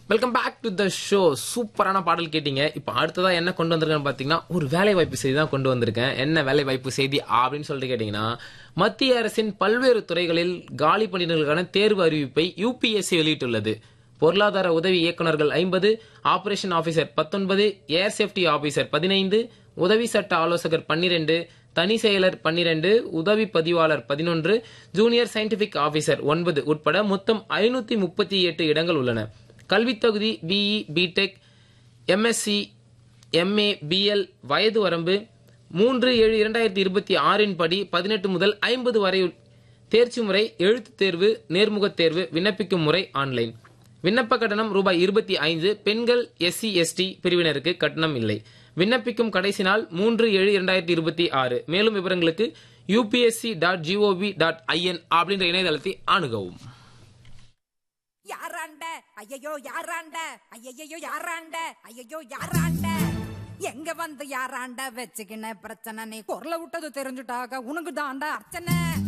welcome back to the show சூப்பரான பாடல் கேட்டீங்க இப்போ அடுத்ததா என்ன கொண்டு வந்திருக்கேன்னு பார்த்தீங்கன்னா ஒரு வேலை வாய்ப்பு செய்தி தான் கொண்டு வந்திருக்கேன் என்ன வேலை வாய்ப்பு செய்தி அப்படின்னு சொல்லிட்டு கேட்டீங்கன்னா மத்திய அரசின் பல்வேறு துறைகளில் காலி பணியிடங்களுக்கான தேர்வு அறிவிப்பை யூபிஎஸ்சி வெளியிட்டுள்ளது பொருளாதார உதவி இயக்குநர்கள் ஐம்பது ஆபரேஷன் ஆபீசர் பத்தொன்பது ஏர் சேஃப்டி ஆபீசர் பதினைந்து உதவி சட்ட ஆலோசகர் பன்னிரெண்டு தனி செயலர் பன்னிரண்டு உதவி பதிவாளர் பதினொன்று ஜூனியர் சயின்டிபிக் ஆபீசர் ஒன்பது உட்பட மொத்தம் ஐநூத்தி முப்பத்தி எட்டு இடங்கள் உள்ளன கல்வித் தகுதி BE BTech MSc MA BL வயது வரம்பு மூன்று ஏழு இரண்டாயிரத்தி இருபத்தி ஆறின் படி பதினெட்டு முதல் ஐம்பது வரை தேர்ச்சி முறை எழுத்துத் தேர்வு நேர்முகத் தேர்வு விண்ணப்பிக்கும் முறை ஆன்லைன் விண்ணப்ப கட்டணம் ரூபாய் இருபத்தி ஐந்து பெண்கள் எஸ்சி எஸ்டி பிரிவினருக்கு கட்டணம் இல்லை விண்ணப்பிக்கும் கடைசி நாள் மூன்று ஏழு இரண்டாயிரத்தி இருபத்தி ஆறு மேலும் விவரங்களுக்கு UPSC dot GOV dot IN அப்படின்ற இணையதளத்தை அணுகவும் யாராண்ட ஐயையோ யாராண்ட ஐயையோ யாராண்ட ஐயையோ யாராண்ட எங்க வந்து யாராண்ட வச்சுக்கின பிரச்சனை நீ குரல விட்டது தெரிஞ்சுட்டாக உனக்கு தாண்டா அர்ச்சனை